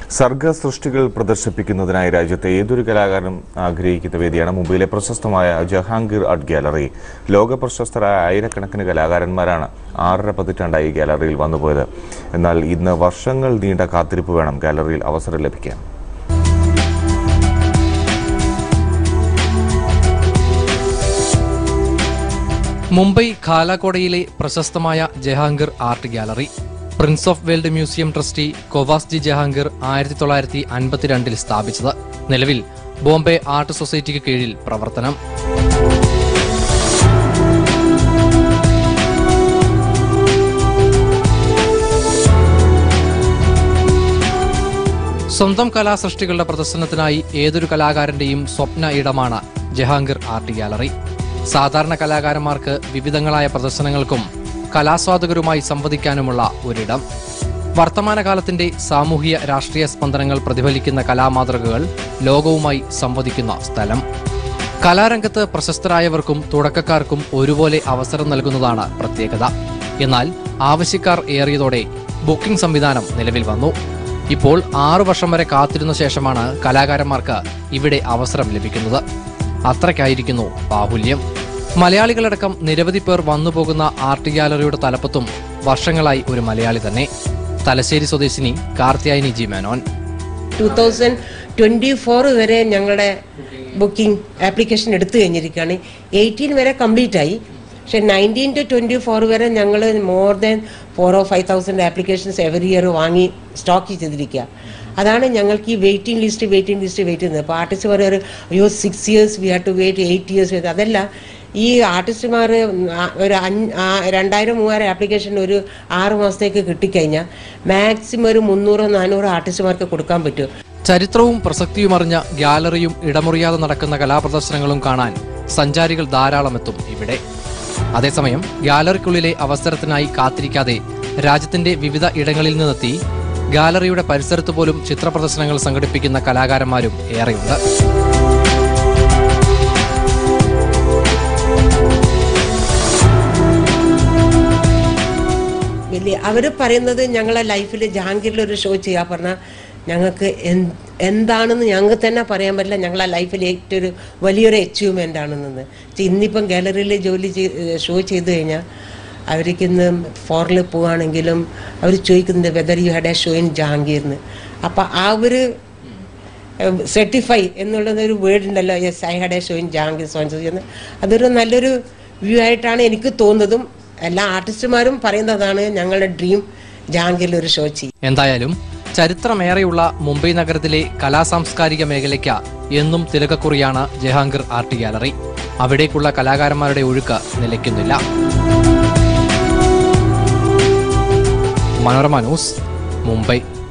സർഗ സൃഷ്ടികൾ പ്രദർശിപ്പിക്കുന്നതിനായി രാജ്യത്തെ ഏതൊരു കലാകാരനും ആഗ്രഹിക്കുന്ന വേദിയാണ് മുംബൈയിലെ പ്രശസ്തമായ ജഹാംഗീർ ആർട്ട് ഗാലറി ലോക പ്രശസ്തരായ ആയിരക്കണക്കിന് കലാകാരന്മാരാണ് ആറര പതിറ്റാണ്ടായി ഈ ഗാലറിയിൽ വന്നുപോയത് എന്നാൽ ഇന്ന് വർഷങ്ങൾ നീണ്ട കാത്തിരിപ്പ് വേണം ഗാലറിയിൽ അവസരം ലഭിക്കാൻ മുംബൈ ഖാലാക്കോടയിലെ പ്രശസ്തമായ Jehangir art gallery prince of Wales museum trustee Cowasji Jehangir ആയിരത്തി തൊള്ളായിരത്തി അൻപത്തിരണ്ടിൽ സ്ഥാപിച്ചത് നിലവിൽ ബോംബെ ആർട്ട് സൊസൈറ്റിക്ക് കീഴിൽ പ്രവർത്തനം സ്വന്തം കലാസൃഷ്ടികളുടെ പ്രദർശനത്തിനായി ഏതൊരു കലാകാരന്റെയും സ്വപ്ന ഇടമാണ് ജഹാംഗീർ ആർട്ട് ഗാലറി സാധാരണ കലാകാരന്മാർക്ക് വിവിധങ്ങളായ പ്രദർശനങ്ങൾക്കും കലാസ്വാദകരുമായി സംവദിക്കാനുമുള്ള ഒരിടം വർത്തമാനകാലത്തിന്റെ സാമൂഹിക രാഷ്ട്രീയ സ്പന്ദനങ്ങൾ പ്രതിഫലിക്കുന്ന കലാമാതൃകകൾ ലോകവുമായി സംവദിക്കുന്ന സ്ഥലം കലാരംഗത്ത് പ്രശസ്തരായവർക്കും തുടക്കക്കാർക്കും ഒരുപോലെ അവസരം നൽകുന്നതാണ് പ്രത്യേകത എന്നാൽ ആവശ്യക്കാർ ഏറിയതോടെ ബുക്കിംഗ് സംവിധാനം നിലവിൽ വന്നു ഇപ്പോൾ ആറു വർഷം വരെ കാത്തിരുന്ന ശേഷമാണ് കലാകാരന്മാർക്ക് ഇവിടെ അവസരം ലഭിക്കുന്നത് അത്രയ്ക്കായിരിക്കുന്നു ബാഹുല്യം മലയാളികളടക്കം നിരവധി പേർ വന്നുപോകുന്ന ആർട്ട് ഗാലറിയുടെ തലപ്പത്തും വർഷങ്ങളായി ഒരു മലയാളി തന്നെ തലശ്ശേരി സ്വദേശിനി Karthiyayani G Menon two thousand twenty four വരെ ഞങ്ങളുടെ ബുക്കിംഗ് ആപ്ലിക്കേഷൻ എടുത്തു കഴിഞ്ഞിരിക്കുകയാണ് എയ്റ്റീൻ വരെ കംപ്ലീറ്റ് ആയി പക്ഷെ നയൻറ്റീൻ ടു ട്വൻറ്റി ഫോർ വരെ ഞങ്ങൾ more than four or five thousand applications every year വാങ്ങി സ്റ്റോക്ക് ചെയ്തിരിക്കുക അതാണ് ഞങ്ങൾക്ക് ഈ waiting list waiting list wait ചെയ്യുന്നത് അപ്പോൾ ആർട്ടിസ്റ്റ് പറയുക അയ്യോ six years we have to wait eight years അതല്ല ഈ ആർട്ടിസ്റ്റുമാർ ഒരു അഞ്ച് ആ- രണ്ടായിരം മൂവായിരം ആപ്ലിക്കേഷൻ ഒരു ആറ് മാസത്തേക്ക് കിട്ടിക്കഴിഞ്ഞാൽ മാക്സിമം ഒരു മുന്നൂറോ നാനൂറോ ആർട്ടിസ്റ്റുമാർക്ക് കൊടുക്കാൻ പറ്റും ചരിത്രവും പ്രസക്തിയും അറിഞ്ഞ ഗാലറിയും ഇടമുറിയാതെ നടക്കുന്ന കലാപ്രദർശനങ്ങളും കാണാൻ സഞ്ചാരികൾ ധാരാളം എത്തും ഇവിടെ അതേസമയം ഗാലറിക്കുള്ളിലെ അവസരത്തിനായി കാത്തിരിക്കാതെ രാജ്യത്തിന്റെ വിവിധ ഇടങ്ങളിൽ നിന്നെത്തി ഗാലറിയുടെ പരിസരത്ത് പോലും ചിത്രപ്രദർശനങ്ങൾ സംഘടിപ്പിക്കുന്ന കലാകാരന്മാരും ഏറെയുണ്ട് വലിയ അവർ പറയുന്നത് ഞങ്ങളെ ലൈഫിൽ ജഹാംഗീറിൽ ഒരു ഷോ ചെയ്യാൻ പറഞ്ഞാൽ ഞങ്ങൾക്ക് എന്ത് എന്താണെന്ന് ഞങ്ങൾക്ക് തന്നെ പറയാൻ പറ്റില്ല ഞങ്ങളെ ലൈഫിൽ ഏറ്റവും ഒരു വലിയൊരു അച്ചീവ്മെൻ്റ് ആണെന്നത് ഇന്നിപ്പം ഗാലറിയിൽ ജോലി ചെയ്ത് ഷോ ചെയ്ത് കഴിഞ്ഞാൽ അവർക്ക് ഇന്ന് ഫോറിൽ പോവുകയാണെങ്കിലും അവർ ചോദിക്കുന്നത് whether you had a show in ജഹാംഗീർന്ന് അപ്പം ആ ഒരു സർട്ടിഫൈ എന്നുള്ളത് ഒരു വേർഡ് ഉണ്ടല്ലോ yes I had a show in Jehangir സോൻസ് എന്ന് അതൊരു നല്ലൊരു വ്യൂ ആയിട്ടാണ് എനിക്ക് തോന്നുന്നതും എല്ലാ ആർട്ടിസ്റ്റുമാരും പറയുന്നതാണ് ഞങ്ങളുടെ ഡ്രീം ജഹാംഗീറിൽ ഒരു ഷോ ചെയ്യും എന്തായാലും ചരിത്രമേറെയുള്ള മുംബൈ നഗരത്തിലെ കലാസാംസ്കാരിക മേഖലയ്ക്ക് എന്നും തിലകക്കുറിയാണ് ജഹാംഗീർ ആർട്ട് ഗാലറി അവിടേക്കുള്ള കലാകാരന്മാരുടെ ഒഴുക്ക് നിലയ്ക്കുന്നില്ല മനോരമ ന്യൂസ് മുംബൈ